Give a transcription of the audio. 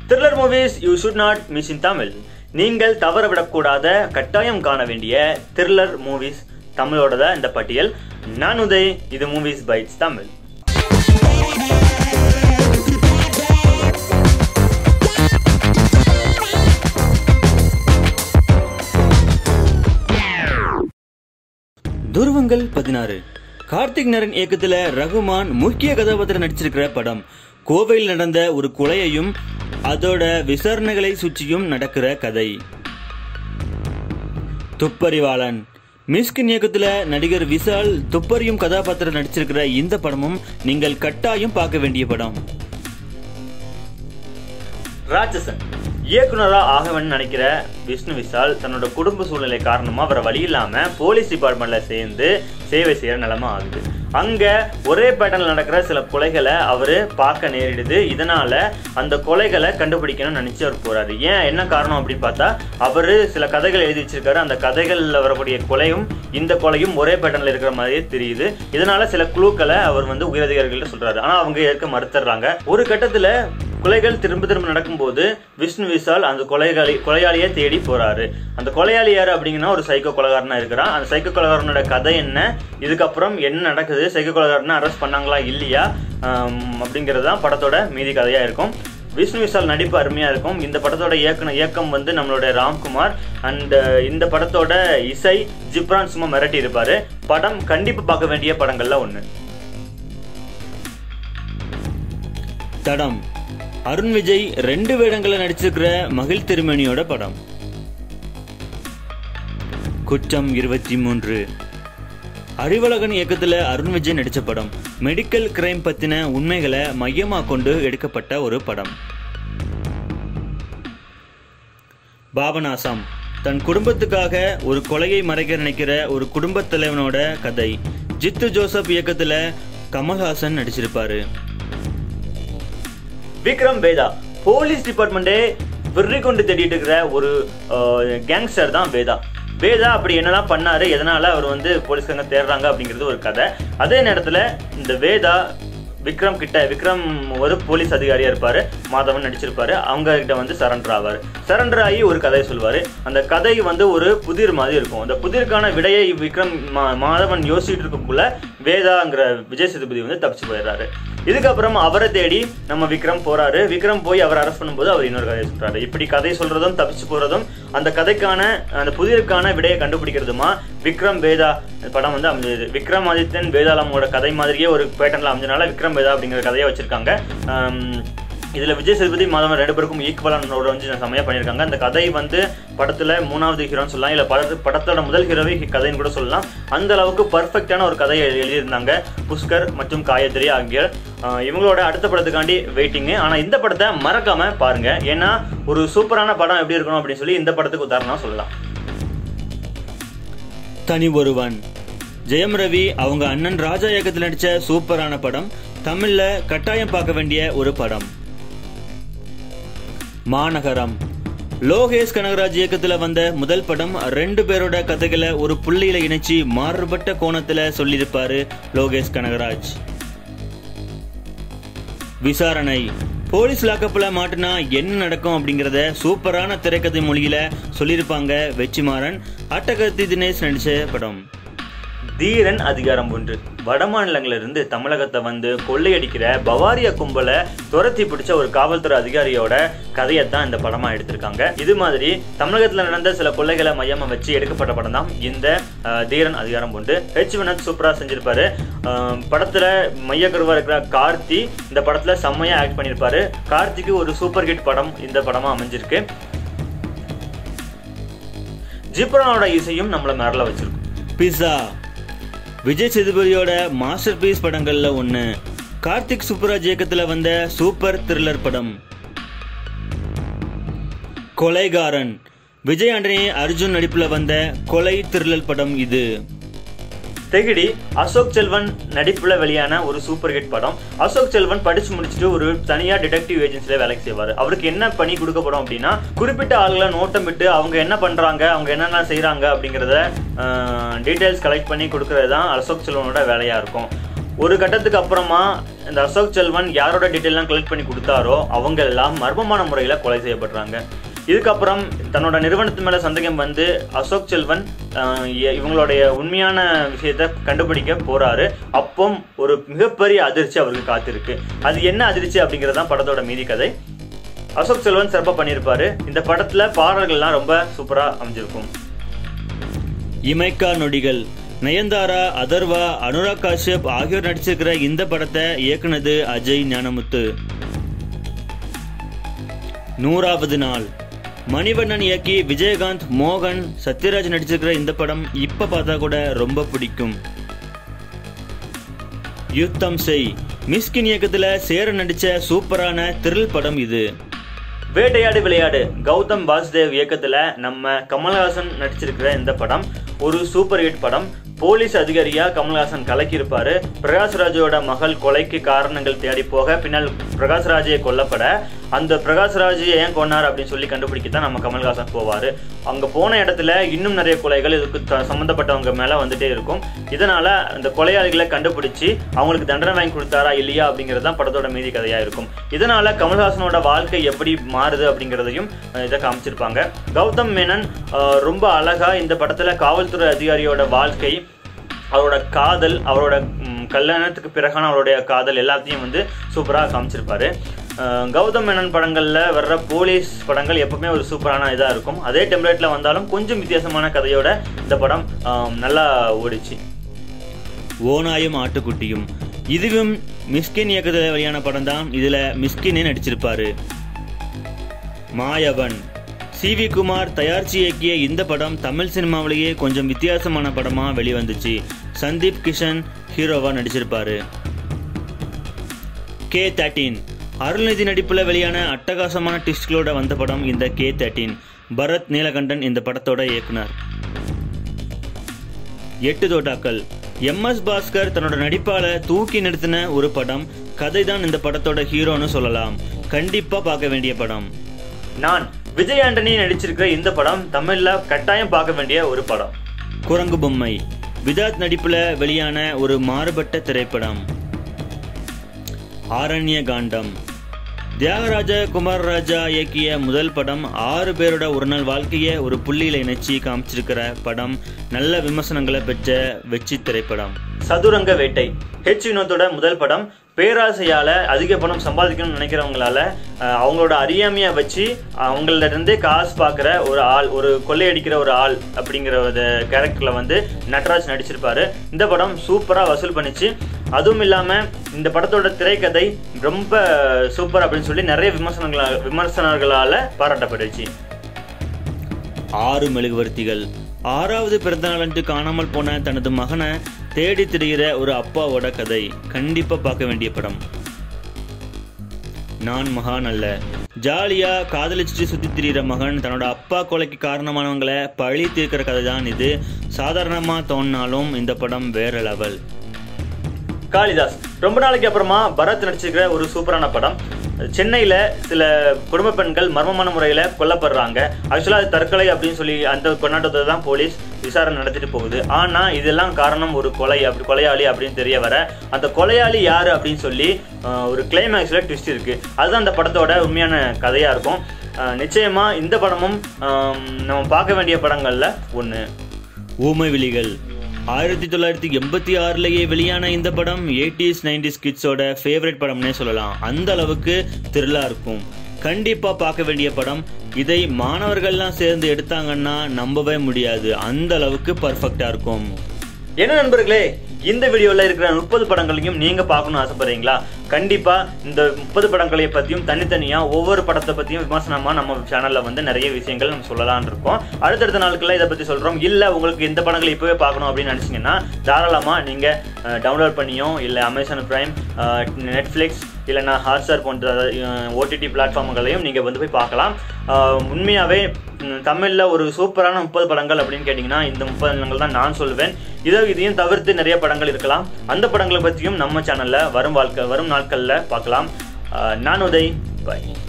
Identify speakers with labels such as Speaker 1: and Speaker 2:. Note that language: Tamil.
Speaker 1: thriller movies you should not miss in Tamil நீங்கள் தவறவிடக்கூடாத கட்டாயம் காண வேண்டிய த்ரில்லர் மூவிஸ் தமிழோட தான் இந்த பட்டியல் நான் உதய் இது மூவிஸ் பைட்ஸ் தமிழ் துருவங்கள் பதினாறு கார்த்திக் நரன் இயக்கத்துல ரகுமான் முக்கிய கதாபாத்திரம் நடிச்சிருக்கிற படம் கோவையில் நடந்த ஒரு கொலையையும் அதோட விசாரணைகளை சுற்றியும் நடக்கிற கதை துப்பறிவாளன் மிஸ்கின் இயக்கத்துல நடிகர் விஷால் துப்பறியும் கதாபாத்திரம் நடிச்சிருக்கிற இந்த படமும் நீங்கள் கட்டாயம் பார்க்க வேண்டிய படம் ராட்சசன் இயக்குனரா ஆகவன் நினைக்கிற விஷ்ணு விஷால் தன்னோட குடும்ப சூழ்நிலை காரணமா அவரை வழி இல்லாம போலீஸ் டிபார்ட்மெண்ட்ல சேர்ந்து சேவை செய்யற நிலைமை ஆகுது அங்க ஒரே பேட்டர்ல நடக்கிற சில கொலைகளை அவரு பார்க்க நேரிடுது இதனால அந்த கொலைகளை கண்டுபிடிக்கணும்னு நினைச்சு அவர் போறாரு ஏன் என்ன காரணம் அப்படின்னு பார்த்தா அவரு சில கதைகள் எழுதி வச்சிருக்காரு அந்த கதைகள்ல வரக்கூடிய கொலையும் இந்த கொலையும் ஒரே பேட்டர்ல இருக்கிற மாதிரியே தெரியுது இதனால சில குழுக்களை அவர் வந்து உயரதிகாரிகள்ட்ட சொல்றாரு ஆனா அவங்க ஏற்க மறுத்துறாங்க ஒரு கட்டத்துல கொலைகள் திரும்ப திரும்ப நடக்கும்போது விஷ்ணு விஷால் அந்த கொலைகளை கொலையாளியை தேடி போறாரு அந்த கொலையாளி யாரு அப்படிங்கன்னா ஒரு சைக்கோ கொலைகாரனா இருக்கிறான் அந்த சைக்கோ கொலைகாரனோட கதை என்ன இதுக்கப்புறம் என்ன நடக்குது சைக்கோ கொலைகாரனை அரெஸ்ட் பண்ணாங்களா இல்லையா ஆம், அப்படிங்கிறது தான் படத்தோட மீதி கதையா இருக்கும் விஷ்ணு விஷால் நடிப்பு அருமையா இருக்கும் இந்த படத்தோட இயக்குன இயக்கம் வந்து நம்மளோட ராம்குமார் அண்ட் இந்த படத்தோட இசை ஜிப்ரான் சும்மா மிரட்டி இருப்பாரு படம் கண்டிப்பா பார்க்க வேண்டிய படங்கள்ல ஒண்ணு தடம் அருண் விஜய் ரெண்டு வேடங்களை நடிச்சிருக்கிற மகிழ் திருமணியோட படம் குற்றம் இருபத்தி மூன்று அறிவழகன் இயக்கத்துல அருண் விஜய் நடிச்ச படம் மெடிக்கல் கிரைம் பத்தின உண்மைகளை மையமா கொண்டு எடுக்கப்பட்ட ஒரு படம் பாபநாசம் தன் குடும்பத்துக்காக ஒரு கொலையை மறைக்க நினைக்கிற ஒரு குடும்பத் தலைவனோட கதை ஜித்து ஜோசப் இயக்கத்துல கமல்ஹாசன் நடிச்சிருப்பாரு விக்ரம் வேதா போலீஸ் டிபார்ட்மெண்ட்டே வெறி கொண்டு தேடிட்டு இருக்கிற ஒரு கேங்ஸ்டர் தான் வேதா வேதா அப்படி என்னெல்லாம் பண்ணாரு எதனால அவர் வந்து போலீஸ்காரங்க தேடுறாங்க அப்படிங்கிறது ஒரு கதை அதே நேரத்துல இந்த வேதா விக்ரம் கிட்ட விக்ரம் ஒரு போலீஸ் அதிகாரியா இருப்பாரு மாதவன் நடிச்சிருப்பாரு அவங்க கிட்ட வந்து சரண்டர் ஆவாரு சரண்டர் ஆகி ஒரு கதையை சொல்வாரு அந்த கதை வந்து ஒரு புதிர் மாதிரி இருக்கும் அந்த புதிருக்கான விடையை விக்ரம் மா- மாதவன் யோசிச்சுட்டு இருக்கக்குள்ள வேதாங்கிற விஜய் சேதுபதி வந்து தப்பிச்சு போயிடுறாரு இதுக்கப்புறம் அவரை தேடி நம்ம விக்ரம் போறாரு விக்ரம் போய் அவர் அரெஸ்ட் பண்ணும்போது அவர் இன்னொரு கதையை சொல்றாரு இப்படி கதை சொல்றதும் தப்பிச்சு போறதும் அந்த கதைக்கான அந்த புதிருக்கான விடையை கண்டுபிடிக்கிறதுமா விக்ரம் வேதா படம் வந்து அமைஞ்சது விக்ரம் ஆதித்யன் வேதாளமோட கதை மாதிரியே ஒரு பேட்டர்ல அமைஞ்சனால விக்ரம் வேதா அப்படிங்கிற கதையை வச்சிருக்காங்க ஆம், இதுல விஜய் சேதுபதி மாதவன் ரெண்டு பேருக்கும் ஈக்குவலான ஒரு வந்து செமையா பண்ணியிருக்காங்க அந்த கதை வந்து படத்துல மூணாவது ஹீரோன்னு சொல்லலாம் இல்ல படத்து படத்தோட முதல் ஹீரோவே கதைன்னு கூட சொல்லலாம் அந்த அளவுக்கு பர்ஃபெக்டான ஒரு கதையை எழு- எழுதியிருந்தாங்க புஷ்கர் மற்றும் காயத்ரி ஆகியோர் ஆஹ் இவங்களோட அடுத்த படத்துக்காண்டி வெயிட்டிங்கு ஆனா இந்த படத்தை மறக்காம பாருங்க ஏன்னா ஒரு சூப்பரான படம் எப்படி இருக்கணும் அப்படின்னு சொல்லி இந்த படத்துக்கு உதாரணம் சொல்லலாம் தனி ஒருவன் ஜெயம் ரவி அவங்க அண்ணன் ராஜா இயக்கத்தில் நடிச்ச சூப்பரான படம் தமிழ்ல கட்டாயம் பார்க்க வேண்டிய ஒரு படம் மாநகரம் லோகேஷ் கனகராஜ் இயக்கத்துல வந்த முதல் படம் ரெண்டு பேரோட கதைகளை ஒரு புள்ளியில இணைச்சு மாறுபட்ட கோணத்துல சொல்லியிருப்பாரு லோகேஷ் கனகராஜ் விசாரணை போலீஸ் லாக்கப்ல மாட்டினா என்ன நடக்கும் அப்படிங்கறத சூப்பரான திரைக்கதை மொழியில சொல்லியிருப்பாங்க வெற்றிமாறன் அட்டகத்தி தினேஷ் நடிச்ச படம் தீரன் அதிகாரம் ஒன்று வடமாநிலங்களிலிருந்து தமிழகத்தை வந்து கொள்ளையடிக்கிற பவாரியா கும்பலை துரத்தி பிடிச்ச ஒரு காவல்துறை அதிகாரியோட கதையைத்தான் இந்த படமா எடுத்திருக்காங்க இது மாதிரி தமிழகத்துல நடந்த சில கொள்ளைகளை மையமா வச்சு எடுக்கப்பட்ட படம் தான் இந்த அஹ், தீரன் அதிகாரம் ஒன்று ஹெச் வினோத் சூப்பரா செஞ்சிருப்பாரு அஹ், படத்துல மையக்கருவா இருக்கிற கார்த்தி இந்த படத்துல செம்மையா ஆக்ட் பண்ணியிருப்பாரு கார்த்திக்கு ஒரு சூப்பர் ஹிட் படம் இந்த படமா அமைஞ்சிருக்கு ஜிப்ரானோட இசையும் நம்மள மிரள வச்சிருக்கும் பிஸா விஜய் சேதுபதியோட மாஸ்டர் பீஸ் படங்கள்ல ஒண்ணு கார்த்திக் சுப்புராஜ் இயக்கத்துல வந்த சூப்பர் த்ரில்லர் படம் கொலைகாரன் விஜய் ஆண்டனி அர்ஜுன் நடிப்புல வந்த கொலை த்ரில்லர் படம் இது தெகிடி அசோக் செல்வன் நடிப்புல வெளியான ஒரு சூப்பர் ஹிட் படம் அசோக் செல்வன் படிச்சு முடிச்சுட்டு ஒரு தனியா டிடெக்டிவ் ஏஜென்சில வேலைக்கு செய்வாரு அவருக்கு என்ன பணி கொடுக்கப்படும் அப்படின்னா குறிப்பிட்ட ஆளுகளை நோட்டம் விட்டு அவங்க என்ன பண்றாங்க அவங்க என்னென்ன செய்றாங்க அப்படிங்கறத டீடைல்ஸ் கலெக்ட் பண்ணி கொடுக்கறது தான் அசோக் செல்வனோட வேலையா இருக்கும் ஒரு கட்டத்துக்கு அப்புறமா இந்த அசோக் செல்வன் யாரோட டீட்டெயிலாம் கலெக்ட் பண்ணி கொடுத்தாரோ அவங்க எல்லாம் மர்மமான முறையில் கொலை செய்யப்படுறாங்க இதுக்கப்புறம் தன்னோட நிறுவனத்து மேல சந்தேகம் வந்து அசோக் செல்வன் ஆஹ், இ- இவங்களுடைய உண்மையான விஷயத்தை கண்டுபிடிக்க போறாரு அப்போ ஒரு மிகப்பெரிய அதிர்ச்சி அவருக்கு காத்திருக்கு அது என்ன அதிர்ச்சி அப்படிங்கிறது தான் படத்தோட மீதி கதை அசோக் செல்வன் சிறப்பாக பண்ணியிருப்பாரு இந்த படத்துல பாடல்கள்லாம் ரொம்ப சூப்பரா அமைஞ்சிருக்கும் இமைக்கா நொடிகள் நயன்தாரா அதர்வா அனுராக் காஷ்யப் ஆகியோர் நடிச்சிருக்கிற இந்த படத்தை இயக்குனது அஜய் ஞானமுத்து நூறாவது நாள் மணிவண்ணன் இயக்கி விஜயகாந்த் மோகன் சத்யராஜ் நடிச்சிருக்கிற இந்த படம் இப்ப பார்த்தா கூட ரொம்ப பிடிக்கும் யுத்தம் செய் மிஸ்கின் இயக்கத்துல சேர நடிச்ச சூப்பரான த்ரில் படம் இது வேட்டையாடு விளையாடு கௌதம் வாசுதேவ் இயக்கத்துல நம்ம கமல்ஹாசன் நடிச்சிருக்கிற இந்த படம் ஒரு சூப்பர் ஹிட் படம் போலீஸ் அதிகாரியா கமல்ஹாசன் கலக்கியிருப்பாரு பிரகாஷ்ராஜோட மகள் கொலைக்கு காரணங்கள் தேடி போக பின்னால் பிரகாஷ்ராஜை கொல்லப்பட அந்த பிரகாஷ்ராஜ் ஏன் கொன்னார் அப்படின்னு சொல்லி கண்டுபிடிக்க தான் நம்ம கமல்ஹாசன் போவாரு அங்க போன இடத்துல இன்னும் நிறைய கொலைகள் இதுக்கு த- சம்பந்தப்பட்டவங்க மேல வந்துட்டே இருக்கும் இதனால அந்த கொலையாளிகளை கண்டுபிடிச்சு அவங்களுக்கு தண்டனை வாங்கி கொடுத்தாரா இல்லையா அப்படிங்கிறது தான் படத்தோட மீதி கதையா இருக்கும் இதனால கமல்ஹாசனோட வாழ்க்கை எப்படி மாறுது அப்படிங்கிறதையும் அஹ், இதை காமிச்சிருப்பாங்க கௌதம் மேனன் அஹ், ரொம்ப அழகா இந்த படத்துல காவல்துறை அதிகாரியோட வாழ்க்கை அவரோட காதல் அவரோட ம், கல்யாணத்துக்கு பிறகான அவருடைய காதல் எல்லாத்தையும் வந்து சூப்பராக காமிச்சிருப்பாரு அஹ், கௌதம் மேனன் படங்கள்ல வர்ற போலீஸ் படங்கள் எப்பவுமே ஒரு சூப்பரான இதாக இருக்கும் அதே டெம்ப்ளேட்ல வந்தாலும் கொஞ்சம் வித்தியாசமான கதையோட இந்த படம் அஹ், நல்லா ஓடிச்சு ஓநாயும் ஆட்டுக்குட்டியும் இதுவும் மிஸ்கின் இயக்கத்தில் வெளியான படம் தான் இதில் மிஸ்கினே நடிச்சிருப்பாரு மாயவன் சி வி குமார் தயாரிச்சு இயக்கிய இந்த படம் தமிழ் சினிமாவிலேயே கொஞ்சம் வித்தியாசமான படமா வெளிவந்துச்சு சந்தீப் கிஷன் ஹீரோவா நடிச்சிருப்பாரு கே தேர்ட்டீன் அருள்நிதி நடிப்புல வெளியான அட்டகாசமான டிஸ்ட்களோட வந்த படம் இந்த கே தேர்ட்டீன் பரத் நீலகண்டன் இந்த படத்தோட இயக்குனர் எட்டு தோட்டாக்கள் எம் எஸ் பாஸ்கர் தன்னோட நடிப்பால தூக்கி நிறுத்தின ஒரு படம் கதை தான் இந்த படத்தோட ஹீரோன்னு சொல்லலாம் கண்டிப்பா பார்க்க வேண்டிய படம் நான் விஜய் ஆண்டனி நடிச்சிருக்கிற இந்த படம் தமிழ்ல கட்டாயம் பார்க்க வேண்டிய ஒரு படம் குரங்கு பொம்மை விதாத் நடிப்புல வெளியான ஒரு மாறுபட்ட திரைப்படம் ஆரண்ய காண்டம் தியாகராஜ குமாரராஜா இயக்கிய முதல் படம் ஆறு பேரோட ஒரு நாள் வாழ்க்கையை ஒரு புள்ளியில இணைச்சி காமிச்சிருக்கிற படம் நல்ல விமர்சனங்களை பெற்ற வெற்றி திரைப்படம் சதுரங்க வேட்டை ஹெச் வினோத்தோட முதல் படம் பேராசையால அதிக பணம் சம்பாதிக்கணும்னு நினைக்கிறவங்களால அஹ், அவங்களோட அறியாமையை வச்சு அவங்கள்ட்ட இருந்தே காசு பார்க்குற ஒரு ஆள் ஒரு கொள்ளையடிக்கிற ஒரு ஆள் அப்படிங்கிற ஒரு கேரக்டர்ல வந்து நட்ராஜ் நடிச்சிருப்பாரு இந்த படம் சூப்பரா வசூல் பண்ணிச்சு அதுவும் இல்லாம இந்த படத்தோட திரைக்கதை ரொம்ப சூப்பர் அப்படின்னு சொல்லி நிறைய விமர்சனங்களா விமர்சனர்களால பாராட்டப்பட்டுச்சு ஆறு மெழுகுவர்த்திகள் ஆறாவது பிறந்தநாளன்று காணாமல் போன தனது மகனை தேடி திரிகிற ஒரு அப்பாவோட கதை கண்டிப்பா பார்க்க வேண்டிய படம் நான் மகான் அல்ல ஜாலியா காதலிச்சுட்டு சுத்தி திரியிற மகன் தன்னோட அப்பா கொலைக்கு காரணமானவங்களை பழி தீர்க்கிற கதை தான் இது சாதாரணமா தோணினாலும் இந்த படம் வேற லெவல் காளிதாஸ் ரொம்ப நாளைக்கு அப்புறமா பரத் நடிச்சிருக்கிற ஒரு சூப்பரான படம் சென்னையில சில குடும்ப பெண்கள் மர்மமான முறையில கொல்லப்படுறாங்க ஆக்சுவலா அது தற்கொலை அப்படின்னு சொல்லி அந்த கொண்டாட்டத்தை தான் போலீஸ் விசாரணை நடத்திட்டு போகுது ஆனா இதெல்லாம் காரணம் ஒரு கொலை அப்படி கொலையாளி அப்படின்னு தெரிய வர அந்த கொலையாளி யாரு அப்படின்னு சொல்லி அஹ், ஒரு கிளைமேக்ஸ்ல ட்விஸ்ட் இருக்கு அதுதான் அந்த படத்தோட உண்மையான கதையா இருக்கும் அஹ், நிச்சயமா இந்த படமும் ஆம், நம்ம பார்க்க வேண்டிய படங்கள்ல ஒன்று ஊமை விழிகள் ஆயிரத்தி தொள்ளாயிரத்தி எண்பத்தி ஆறுலயே வெளியான இந்த படம் எயிட்டிஸ் நைன்டிஸ் கிட்ஸோட ஃபேவரட் படம்னே சொல்லலாம் அந்த அளவுக்கு த்ரில்லா இருக்கும் கண்டிப்பா பார்க்க வேண்டிய படம் இதை மாணவர்கள்லாம் சேர்ந்து எடுத்தாங்கன்னா நம்பவே முடியாது அந்த அளவுக்கு பர்ஃபெக்டா இருக்கும் என்ன நண்பர்களே இந்த வீடியோல இருக்கிற முப்பது படங்களையும் நீங்க பார்க்கணும்னு ஆசைப்படுறீங்களா கண்டிப்பா இந்த முப்பது படங்களை பத்தியும் தனித்தனியா ஒவ்வொரு படத்தை பத்தியும் விமர்சனமா நம்ம சேனல்ல வந்து நிறைய விஷயங்கள் நம்ம சொல்லலாம்னு இருக்கோம் அடுத்தடுத்த நாட்கள்ல இதை பத்தி சொல்றோம் இல்ல உங்களுக்கு இந்த படங்களை இப்பவே பார்க்கணும் அப்படின்னு நினைச்சீங்கன்னா தாராளமா நீங்க டவுன்லோட் பண்ணியோ இல்ல அமேசான் பிரைம் நெட்ஃபிளிக்ஸ் இல்லைன்னா ஹாட்ஸ்டார் போன்ற ஓடிடி பிளாட்ஃபார்ம்களையும் நீங்கள் வந்து போய் பார்க்கலாம் அஹ், உண்மையாகவே ம், தமிழ்ல ஒரு சூப்பரான முப்பது படங்கள் அப்படின்னு கேட்டிங்கன்னா இந்த முப்பது படங்கள் தான் நான் சொல்லுவேன் இதோ இதையும் தவிர்த்து நிறைய படங்கள் இருக்கலாம் அந்த படங்களை பற்றியும் நம்ம சேனலில் வரும் வாழ்க்கை வரும் நாட்களில் பார்க்கலாம் அஹ், நான் உதய் பாய்